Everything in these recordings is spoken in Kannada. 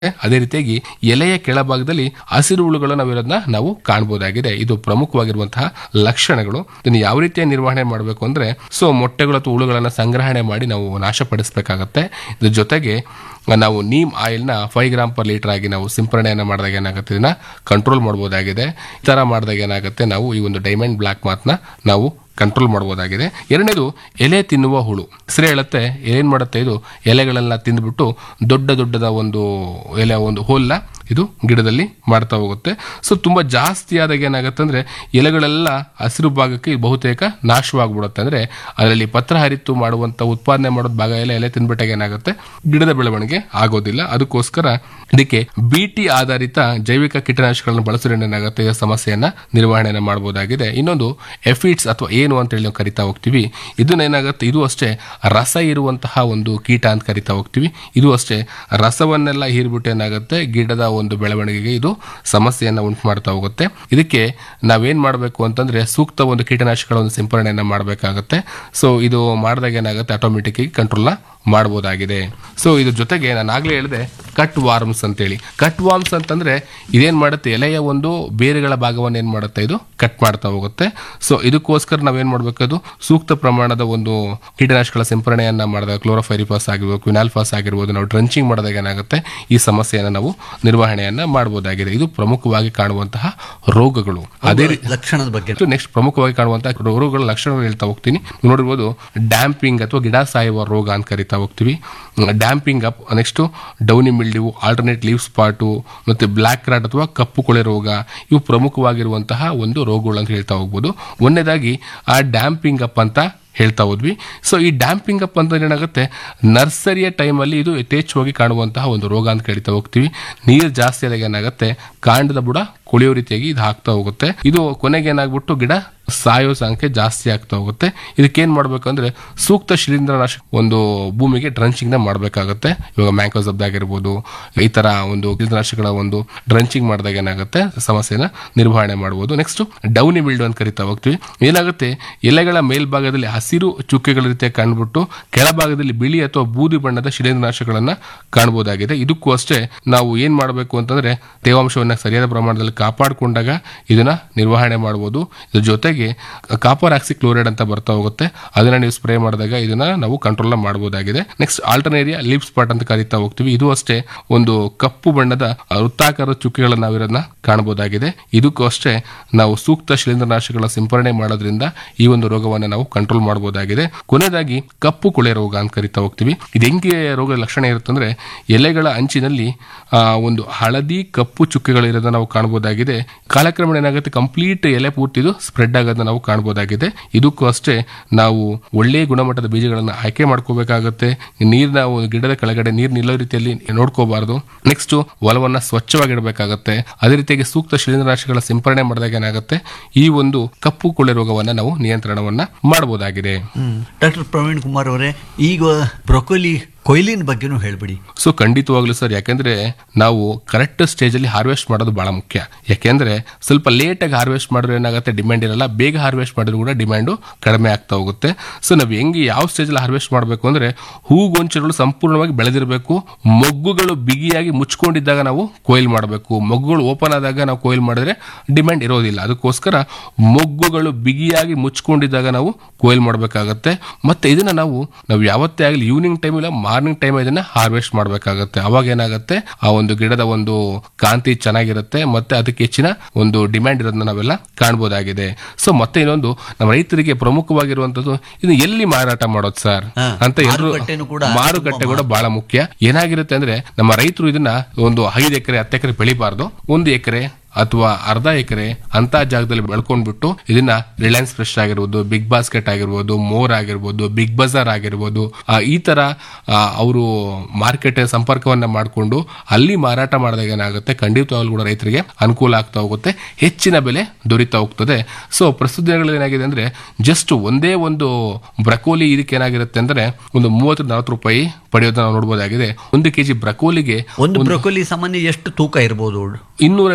ಅದೇ ರೀತಿಯಾಗಿ ಎಲೆಯ ಕೆಳಭಾಗದಲ್ಲಿ ಹಸಿರು ಹುಳುಗಳು ನಾವಿರೋದನ್ನ ನಾವು ಕಾಣಬಹುದಾಗಿದೆ ಇದು ಪ್ರಮುಖವಾಗಿರುವಂತಹ ಲಕ್ಷಣಗಳು ಇದನ್ನು ಯಾವ ರೀತಿಯ ನಿರ್ವಹಣೆ ಮಾಡಬೇಕು ಅಂದ್ರೆ ಸೊ ಮೊಟ್ಟೆಗಳು ಅಥವಾ ಹುಳುಗಳನ್ನ ಸಂಗ್ರಹಣೆ ಮಾಡಿ ನಾವು ನಾಶಪಡಿಸಬೇಕಾಗತ್ತೆ ಇದ್ರ ಜೊತೆಗೆ ನಾವು ನೀಮ್ ಆಯಿಲ್ನ ಫೈವ್ ಗ್ರಾಮ್ ಪರ್ ಲೀಟರ್ ಆಗಿ ನಾವು ಸಿಂಪರಣೆಯನ್ನು ಮಾಡಿದಾಗ ಏನಾಗುತ್ತೆ ಇದನ್ನ ಕಂಟ್ರೋಲ್ ಮಾಡಬಹುದಾಗಿದೆ ಈ ತರ ಮಾಡಿದಾಗ ಏನಾಗುತ್ತೆ ನಾವು ಈ ಒಂದು ಡೈಮಂಡ್ ಬ್ಲಾಕ್ ಮಾತ್ನ ನಾವು ಕಂಟ್ರೋಲ್ ಮಾಡಬಹುದಾಗಿದೆ ಎರಡನೇದು ಎಲೆ ತಿನ್ನುವ ಹುಳು ಹೆಸರು ಹೇಳುತ್ತೆ ಏನ್ ಮಾಡುತ್ತೆ ಇದು ಎಲೆಗಳೆಲ್ಲ ತಿಂದ್ಬಿಟ್ಟು ದೊಡ್ಡ ದೊಡ್ಡದ ಒಂದು ಎಲೆ ಒಂದು ಹೋಲ್ನ ಇದು ಗಿಡದಲ್ಲಿ ಮಾಡ್ತಾ ಹೋಗುತ್ತೆ ಸೊ ತುಂಬಾ ಜಾಸ್ತಿ ಆದಾಗ ಏನಾಗುತ್ತೆ ಅಂದ್ರೆ ಎಲೆಗಳೆಲ್ಲ ಹಸಿರು ಭಾಗಕ್ಕೆ ಬಹುತೇಕ ನಾಶವಾಗ್ಬಿಡುತ್ತೆ ಅಂದ್ರೆ ಅದರಲ್ಲಿ ಪತ್ರ ಹರಿತು ಮಾಡುವಂತ ಉತ್ಪಾದನೆ ಮಾಡೋದ್ ಭಾಗ ಎಲ್ಲ ಎಲೆ ತಿನ್ಬಿಟ್ಟಾಗ ಏನಾಗುತ್ತೆ ಗಿಡದ ಬೆಳವಣಿಗೆ ಆಗೋದಿಲ್ಲ ಅದಕ್ಕೋಸ್ಕರ ಇದಕ್ಕೆ ಬಿಟಿ ಆಧಾರಿತ ಜೈವಿಕ ಕೀಟನಾಶಕಗಳನ್ನು ಬಳಸೋದ್ರಿಂದ ಏನಾಗುತ್ತೆ ಈ ಸಮಸ್ಯೆಯನ್ನ ನಿರ್ವಹಣೆಯನ್ನ ಮಾಡಬಹುದಾಗಿದೆ ಇನ್ನೊಂದು ಎಫಿಡ್ಸ್ ಅಥವಾ ಏನು ಅಂತ ಹೇಳಿ ನಾವು ಕರಿತಾ ಹೋಗ್ತೀವಿ ಇದನ್ನ ಏನಾಗುತ್ತೆ ಇದು ಅಷ್ಟೇ ರಸ ಇರುವಂತಹ ಒಂದು ಕೀಟ ಅಂತ ಕರಿತಾ ಹೋಗ್ತೀವಿ ಇದು ಅಷ್ಟೇ ರಸವನ್ನೆಲ್ಲ ಹೀರ್ಬಿಟ್ಟು ಏನಾಗುತ್ತೆ ಗಿಡದ ಒಂದು ಬೆಳವಣಿಗೆಗೆ ಇದು ಸಮಸ್ಯೆಯನ್ನ ಉಂಟು ಮಾಡ್ತಾ ಹೋಗುತ್ತೆ ಇದಕ್ಕೆ ನಾವೇನ್ ಮಾಡಬೇಕು ಅಂತಂದ್ರೆ ಸೂಕ್ತ ಒಂದು ಕೀಟನಾಶಕಗಳ ಒಂದು ಸಿಂಪರಣೆಯನ್ನ ಮಾಡಬೇಕಾಗುತ್ತೆ ಸೊ ಇದು ಮಾಡಿದಾಗ ಏನಾಗುತ್ತೆ ಆಟೋಮೆಟಿಕ್ ಆಗಿ ಕಂಟ್ರೋಲ್ನ ಮಾಡಬಹುದಾಗಿದೆ ಸೊ ಇದ್ರ ಜೊತೆಗೆ ನಾನು ಆಗ್ಲೇ ಹೇಳಿದೆ ಕಟ್ ವಾರ್ಮ್ಸ್ ಅಂತೇಳಿ ಕಟ್ ವಾರ್ಮ್ಸ್ ಅಂತಂದ್ರೆ ಇದೇನ್ ಮಾಡುತ್ತೆ ಎಲೆಯ ಒಂದು ಬೇರುಗಳ ಭಾಗವನ್ನು ಏನ್ ಮಾಡುತ್ತೆ ಇದು ಕಟ್ ಮಾಡ್ತಾ ಹೋಗುತ್ತೆ ಸೊ ಇದಕ್ಕೋಸ್ಕರ ನಾವೇನ್ ಮಾಡ್ಬೇಕು ಅದು ಸೂಕ್ತ ಪ್ರಮಾಣದ ಒಂದು ಕೀಟನಾಶಕಗಳ ಸಿಂಪರಣೆಯನ್ನ ಮಾಡಿದಾಗ ಕ್ಲೋರೋಫೈರಿಫಾಸ್ ಆಗಿರ್ಬೋದು ಕ್ವಿನಾಲ್ಫಾಸ್ ಆಗಿರ್ಬೋದು ನಾವು ಡ್ರಂಚಿಂಗ್ ಮಾಡಿದಾಗ ಏನಾಗುತ್ತೆ ಈ ಸಮಸ್ಯೆಯನ್ನ ನಾವು ನಿರ್ವಹಣೆಯನ್ನ ಮಾಡಬಹುದಾಗಿದೆ ಇದು ಪ್ರಮುಖವಾಗಿ ಕಾಣುವಂತಹ ರೋಗಗಳು ಅದೇ ರೀತಿ ಲಕ್ಷಣದ ಬಗ್ಗೆ ನೆಕ್ಸ್ಟ್ ಪ್ರಮುಖವಾಗಿ ಕಾಣುವಂತಹ ರೋಗಗಳ ಲಕ್ಷಣಗಳು ಹೇಳ್ತಾ ಹೋಗ್ತೀನಿ ನೀವು ನೋಡಿರ್ಬೋದು ಡ್ಯಾಂಪಿಂಗ್ ಅಥವಾ ಗಿಡ ಸಾಯುವ ರೋಗ ಅಂತ ಕರಿತಾ ಹೋಗ್ತೀವಿ damping up next downy mildew alternate leaf spot ಮತ್ತೆ ಬ್ಲ್ಯಾಕ್ ರಾಟ್ ಅಥವಾ ಕಪ್ಪು ಕೊಳೆ ರೋಗ ಇವು ಪ್ರಮುಖವಾಗಿರುವಂತಹ ಒಂದು ರೋಗಗಳು ಅಂತ ಹೇಳ್ತಾ ಹೋಗ್ಬೋದು ಒಂದನೇದಾಗಿ ಆ ಡ್ಯಾಂಪಿಂಗ್ ಅಪ್ ಅಂತ ಹೇಳ್ತಾ ಹೋದ್ವಿ ಸೊ ಈ ಡ್ಯಾಂಪಿಂಗ್ ಅಪ್ ಅಂತ ಏನಾಗುತ್ತೆ ನರ್ಸರಿಯ ಟೈಮಲ್ಲಿ ಇದು ಯಥೇಚ್ಛವಾಗಿ ಕಾಣುವಂತಹ ಒಂದು ರೋಗ ಅಂತ ಕರಿತಾ ಹೋಗ್ತೀವಿ ನೀರು ಜಾಸ್ತಿ ಆದಾಗ ಏನಾಗುತ್ತೆ ಕಾಂಡದ ಬುಡ ಕೊಳೆಯೋ ರೀತಿಯಾಗಿ ಇದು ಆಗ್ತಾ ಹೋಗುತ್ತೆ ಇದು ಕೊನೆಗೆ ಏನಾಗ್ಬಿಟ್ಟು ಗಿಡ ಸಾಯೋ ಸಂಖ್ಯೆ ಜಾಸ್ತಿ ಆಗ್ತಾ ಹೋಗುತ್ತೆ ಇದಕ್ಕೇನ್ ಮಾಡ್ಬೇಕಂದ್ರೆ ಸೂಕ್ತ ಶಿಲೀಂಧ್ರನಾಶಕ ಒಂದು ಭೂಮಿಗೆ ಡ್ರಂಚಿಂಗ್ ನ ಮಾಡಬೇಕಾಗುತ್ತೆ ಇವಾಗ ಮ್ಯಾಂಕೋಸಬ್ದ ಆಗಿರ್ಬೋದು ಈ ತರ ಒಂದು ಶಿಲೀಂಧ್ರನಾಶಕಗಳ ಒಂದು ಡ್ರಂಚಿಂಗ್ ಮಾಡಿದಾಗ ಏನಾಗುತ್ತೆ ಸಮಸ್ಯೆನ ನಿರ್ವಹಣೆ ಮಾಡಬಹುದು ನೆಕ್ಸ್ಟ್ ಡೌನಿ ಬಿಲ್ಡ್ ಅಂತ ಕರಿತಾ ಹೋಗ್ತೀವಿ ಏನಾಗುತ್ತೆ ಎಲೆಗಳ ಮೇಲ್ಭಾಗದಲ್ಲಿ ಹಸಿರು ಚುಕ್ಕೆಗಳ ರೀತಿಯ ಕಂಡುಬಿಟ್ಟು ಕೆಳಭಾಗದಲ್ಲಿ ಬಿಳಿ ಅಥವಾ ಬೂದಿ ಬಣ್ಣದ ಶಿಲೀಂಧ್ರನಾಶಕಗಳನ್ನ ಕಾಣಬಹುದಾಗಿದೆ ಇದಕ್ಕೂ ಅಷ್ಟೇ ನಾವು ಏನ್ ಮಾಡಬೇಕು ಅಂತಂದ್ರೆ ತೇವಾಂಶವನ್ನ ಸರಿಯಾದ ಪ್ರಮಾಣದಲ್ಲಿ ಕಾಪಾಡಿಕೊಂಡಾಗ ಇದನ್ನ ನಿರ್ವಹಣೆ ಮಾಡಬಹುದು ಇದ್ರ ಜೊತೆಗೆ ಕಾಪರ್ ಆಕ್ಸಿ ಕ್ಲೋರೈಡ್ ಅಂತ ಬರ್ತಾ ಹೋಗುತ್ತೆ ಅದನ್ನ ನೀವು ಸ್ಪ್ರೇ ಮಾಡಿದಾಗ ಇದನ್ನ ನಾವು ಕಂಟ್ರೋಲ್ ಮಾಡಬಹುದಾಗಿದೆ ನೆಕ್ಸ್ಟ್ ಆಲ್ಟರ್ನೇರಿಯಾ ಲೀಪ್ ಸ್ಪಾಟ್ ಅಂತ ಕರಿತಾ ಹೋಗ್ತೀವಿ ಇದು ಅಷ್ಟೇ ಒಂದು ಕಪ್ಪು ಬಣ್ಣದ ವೃತ್ತಾಕಾರದ ಚುಕ್ಕೆಗಳನ್ನ ನಾವಿರೋದನ್ನ ಕಾಣಬಹುದಾಗಿದೆ ಇದಕ್ಕೂ ಅಷ್ಟೇ ನಾವು ಸೂಕ್ತ ಶಿಲೀಂಧ್ರನಾಶಕಗಳ ಸಿಂಪರಣೆ ಮಾಡೋದ್ರಿಂದ ಈ ಒಂದು ರೋಗವನ್ನ ನಾವು ಕಂಟ್ರೋಲ್ ಮಾಡಬಹುದಾಗಿದೆ ಕೊನೆಯದಾಗಿ ಕಪ್ಪು ಕೊಳೆ ರೋಗ ಅಂತ ಕರಿತಾ ಹೋಗ್ತೀವಿ ಇದು ಹೆಂಗೆ ರೋಗದ ಲಕ್ಷಣ ಇರುತ್ತಂದ್ರೆ ಎಲೆಗಳ ಅಂಚಿನಲ್ಲಿ ಆ, ಒಂದು ಹಳದಿ ಕಪ್ಪು ಚುಕ್ಕೆಗಳಿರೋದನ್ನ ನಾವು ಕಾಣಬಹುದಾಗಿದೆ ಕಾಲಕ್ರಮೇಣ ಏನಾಗುತ್ತೆ ಕಂಪ್ಲೀಟ್ ಎಲೆ ಪೂರ್ತಿ ಇದು ಸ್ಪ್ರೆಡ್ ಆಗೋದನ್ನ ನಾವು ಕಾಣಬಹುದಾಗಿದೆ ಇದಕ್ಕೂ ಅಷ್ಟೇ ನಾವು ಒಳ್ಳೆಯ ಗುಣಮಟ್ಟದ ಬೀಜಗಳನ್ನ ಆಯ್ಕೆ ಮಾಡ್ಕೋಬೇಕಾಗುತ್ತೆ ನೀರಿನ ಗಿಡದ ಕೆಳಗಡೆ ನೀರು ನಿಲ್ಲೋ ರೀತಿಯಲ್ಲಿ ನೋಡ್ಕೋಬಾರದು ನೆಕ್ಸ್ಟ್ ಹೊಲವನ್ನ ಸ್ವಚ್ಛವಾಗಿಡಬೇಕಾಗತ್ತೆ ಅದೇ ರೀತಿಯಾಗಿ ಸೂಕ್ತ ಶಿಲೀಂಧ್ರನಾಶಕಗಳ ಸಿಂಪರಣೆ ಮಾಡಿದಾಗ ಏನಾಗುತ್ತೆ ಈ ಒಂದು ಕಪ್ಪು ಕೊಳೆ ರೋಗವನ್ನ ನಾವು ನಿಯಂತ್ರಣವನ್ನ ಮಾಡಬಹುದಾಗಿದೆ ಡಾಕ್ಟರ್ ಪ್ರವೀಣ್ ಕುಮಾರ್ ಅವರೇ ಈಗ ಬ್ರೊಕೊಲಿ ಕೊಯ್ಲಿನ ಬಗ್ಗೆನೂ ಹೇಳ್ಬಿಡಿ ಸೊ ಖಂಡಿತವಾಗ್ಲೂ ಸರ್ ಯಾಕೆಂದ್ರೆ ನಾವು ಕರೆಕ್ಟ್ ಸ್ಟೇಜ್ ಅಲ್ಲಿ ಹಾರ್ವೆಸ್ಟ್ ಮಾಡೋದು ಬಹಳ ಮುಖ್ಯ ಯಾಕೆಂದ್ರೆ ಸ್ವಲ್ಪ ಲೇಟ್ ಆಗಿ ಹಾರ್ವೆಸ್ಟ್ ಮಾಡಿದ್ರೆ ಏನಾಗುತ್ತೆ ಡಿಮ್ಯಾಂಡ್ ಇರಲ್ಲ ಬೇಗ ಹಾರ್ವೆಸ್ಟ್ ಮಾಡಿದ್ರು ಕೂಡ ಡಿಮ್ಯಾಂಡು ಕಡಿಮೆ ಆಗ್ತಾ ಹೋಗುತ್ತೆ ಸೊ ನಾವು ಹೆಂಗೆ ಯಾವ ಸ್ಟೇಜ್ ಅಲ್ಲಿ ಹಾರ್ವೆಸ್ಟ್ ಮಾಡಬೇಕು ಅಂದ್ರೆ ಹೂಗೊಂಚಲುಗಳು ಸಂಪೂರ್ಣವಾಗಿ ಬೆಳೆದಿರಬೇಕು ಮೊಗ್ಗುಗಳು ಬಿಗಿಯಾಗಿ ಮುಚ್ಕೊಂಡಿದ್ದಾಗ ನಾವು ಕೊಯ್ಲ್ ಮಾಡಬೇಕು ಮೊಗ್ಗುಗಳು ಓಪನ್ ಆದಾಗ ನಾವು ಕೊಯ್ಲ್ ಮಾಡಿದ್ರೆ ಡಿಮ್ಯಾಂಡ್ ಇರೋದಿಲ್ಲ ಅದಕ್ಕೋಸ್ಕರ ಮೊಗ್ಗುಗಳು ಬಿಗಿಯಾಗಿ ಮುಚ್ಕೊಂಡಿದ್ದಾಗ ನಾವು ಕೊಯ್ಲ್ ಮಾಡಬೇಕಾಗತ್ತೆ ಮತ್ತೆ ಇದನ್ನ ನಾವು ನಾವು ಯಾವತ್ತೇ ಆಗಲಿ ಈವ್ನಿಂಗ್ ಟೈಮ್ ಇಲ್ಲ ಮಾರ್ನಿಂಗ್ ಟೈಮ್ ಇದನ್ನ ಹಾರ್ವೆಸ್ಟ್ ಮಾಡಬೇಕಾಗತ್ತೆ ಅವಾಗ ಏನಾಗುತ್ತೆ ಆ ಒಂದು ಗಿಡದ ಒಂದು ಕಾಂತಿ ಚೆನ್ನಾಗಿರುತ್ತೆ ಮತ್ತೆ ಅದಕ್ಕೆ ಹೆಚ್ಚಿನ ಒಂದು ಡಿಮ್ಯಾಂಡ್ ಇರೋದನ್ನ ನಾವೆಲ್ಲ ಕಾಣಬಹುದಾಗಿದೆ ಸೊ ಮತ್ತೆ ಇನ್ನೊಂದು ನಮ್ಮ ರೈತರಿಗೆ ಪ್ರಮುಖವಾಗಿರುವಂತದ್ದು ಇದು ಎಲ್ಲಿ ಮಾರಾಟ ಮಾಡೋದು ಸರ್ ಹಾ, ಅಂತ ಎಲ್ಲರೂ ಮಾರುಕಟ್ಟೆನೂ ಕೂಡ ಮಾರುಕಟ್ಟೆ ಕೂಡ ಬಹಳ ಮುಖ್ಯ ಏನಾಗಿರುತ್ತೆ ಅಂದ್ರೆ ನಮ್ಮ ರೈತರು ಇದನ್ನ ಒಂದು ಐದು ಎಕರೆ ಹತ್ತು ಎಕರೆ ಬೆಳಿಬಾರ್ದು ಒಂದು ಎಕರೆ ಅಥವಾ ಅರ್ಧ ಎಕರೆ ಅಂತ ಜಾಗದಲ್ಲಿ ಬೆಳ್ಕೊಂಡ್ಬಿಟ್ಟು ಇದನ್ನ ರಿಲಯನ್ಸ್ ಫ್ರೆಶ್ ಆಗಿರ್ಬೋದು ಬಿಗ್ ಬಾಸ್ಕೆಟ್ ಆಗಿರ್ಬೋದು ಮೋರ್ ಆಗಿರ್ಬೋದು ಬಿಗ್ ಬಜಾರ್ ಆಗಿರ್ಬೋದು ಆ, ಈ ತರ ಅವರು ಮಾರ್ಕೆಟ್ ಸಂಪರ್ಕವನ್ನ ಮಾಡಿಕೊಂಡು ಅಲ್ಲಿ ಮಾರಾಟ ಮಾಡಿದಾಗ ಏನಾಗುತ್ತೆ ಖಂಡಿತವಾಗ್ಲೂ ಕೂಡ ರೈತರಿಗೆ ಅನುಕೂಲ ಆಗ್ತಾ ಹೋಗುತ್ತೆ ಹೆಚ್ಚಿನ ಬೆಲೆ ದೊರೀತಾ ಹೋಗ್ತದೆ ಸೊ ಪ್ರಸ್ತುತ ದಿನಗಳಲ್ಲಿ ಏನಾಗಿದೆ ಅಂದ್ರೆ ಜಸ್ಟ್ ಒಂದೇ ಒಂದು ಬ್ರಕೋಲಿ ಇದಕ್ಕೆ ಏನಾಗಿರುತ್ತೆ ಅಂದ್ರೆ ಒಂದು ಮೂವತ್ತು ನಲವತ್ತು ರೂಪಾಯಿ ಪಡೆಯೋದನ್ನ ನಾವು ನೋಡಬಹುದಾಗಿದೆ ಒಂದು ಕೆಜಿ ಬ್ರಕೋಲಿಗೆ ಒಂದು ಬ್ರೊಕೊಲಿ ಸಾಮಾನ್ಯ ಎಷ್ಟು ತೂಕ ಇರಬಹುದು ಇನ್ನೂರ ಐವತ್ತು ಮುನ್ನೂರು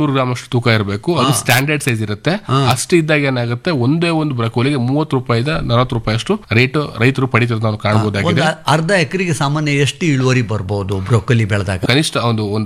ಐನೂರು ಗ್ರಾಮ್ ಅಷ್ಟು ತೂಕ ಇರಬೇಕು ಅದು ಸ್ಟ್ಯಾಂಡರ್ಡ್ ಸೈಜ್ ಇರುತ್ತೆ ಅಷ್ಟು ಇದ್ದಾಗ ಏನಾಗುತ್ತೆ ಒಂದೇ ಒಂದು ಬ್ರಕೋಲಿಗೆ ಮೂವತ್ತು ರೂಪಾಯಿಂದ ನಲವತ್ತು ರೂಪಾಯಿ ಅಷ್ಟು ರೇಟ್ ರೈತರು ಪಡಿತಿರೋದು ನಾವು ಕಾಣಬಹುದಾಗಿದೆ ಒಂದು ಅರ್ಧ ಎಕರೆಗೆ ಸಾಮಾನ್ಯ ಎಷ್ಟು ಇಳುವರಿ ಬರ್ಬೋದು ಬ್ರೊಕೊಲಿ ಬೆಳೆದಾಗ ಕನಿಷ್ಠ ಒಂದು ಒಂದು